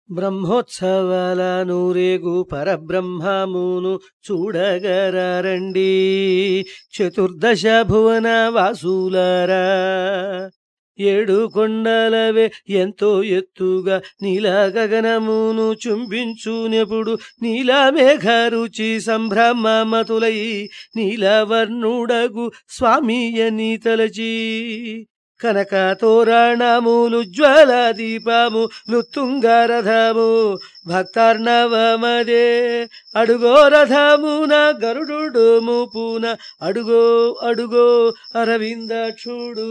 బ్రహ్మోత్సవాల నూరేగు పరబ్రహ్మమును చూడగరండి చతుర్దశ భువన వాసులారా ఏడు కొండలవే ఎంతో ఎత్తుగా నీల గగనమును చుంబించునెప్పుడు నీల మేఘ రుచి సంభ్రమమతులై నీలవర్ణుడగు స్వామియని తలచి కనక తోరణములు జ్వల దీపము లుత్తుంగరథము భక్తార్ణవమదే అడుగో రథమున గరుడు ముపున అడుగో అడుగో అరవిందాక్షుడు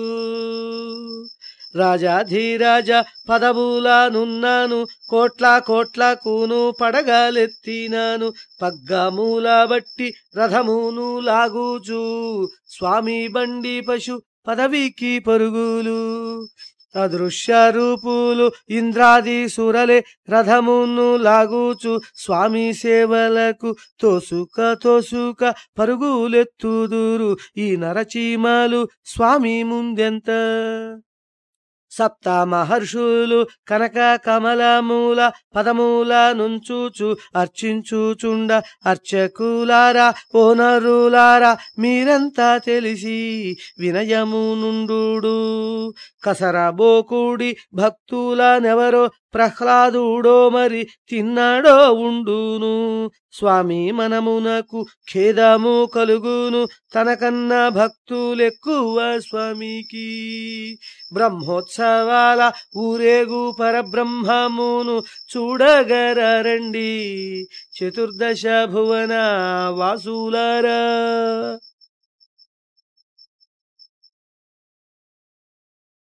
రాజాధిరాజ పదవులానున్నాను కోట్ల కోట్ల కూను పడగలెత్తినాను పగ్గమూల బట్టి రథమును లాగుచు స్వామి బండి పశు పదవికి పరుగులు అదృశ్య రూపులు ఇంద్రాది సురలే రథమును లాగుచు స్వామి సేవలకు తోసుక తోసుక పరుగులెత్తుదురు ఈ నరచీమాలు స్వామి ముందెంత సప్త మహర్షులు కనక కమలమూల పదమూల నుంచుచు అర్చించుచుండ అర్చకులారా ఓనరులారా మీరంతా తెలిసి వినయము నుండు కసరబోకుడి భక్తులనెవరో ప్రహ్లాదుడో మరి తిన్నాడో ఉండును స్వామి మనమునకు ఖేదము కలుగును తనకన్నా భక్తులెక్కువ స్వామికి బ్రహ్మోత్సవాల ఊరేగు పరబ్రహ్మమును చూడగరండి చతుర్దశ భువన వాసులారా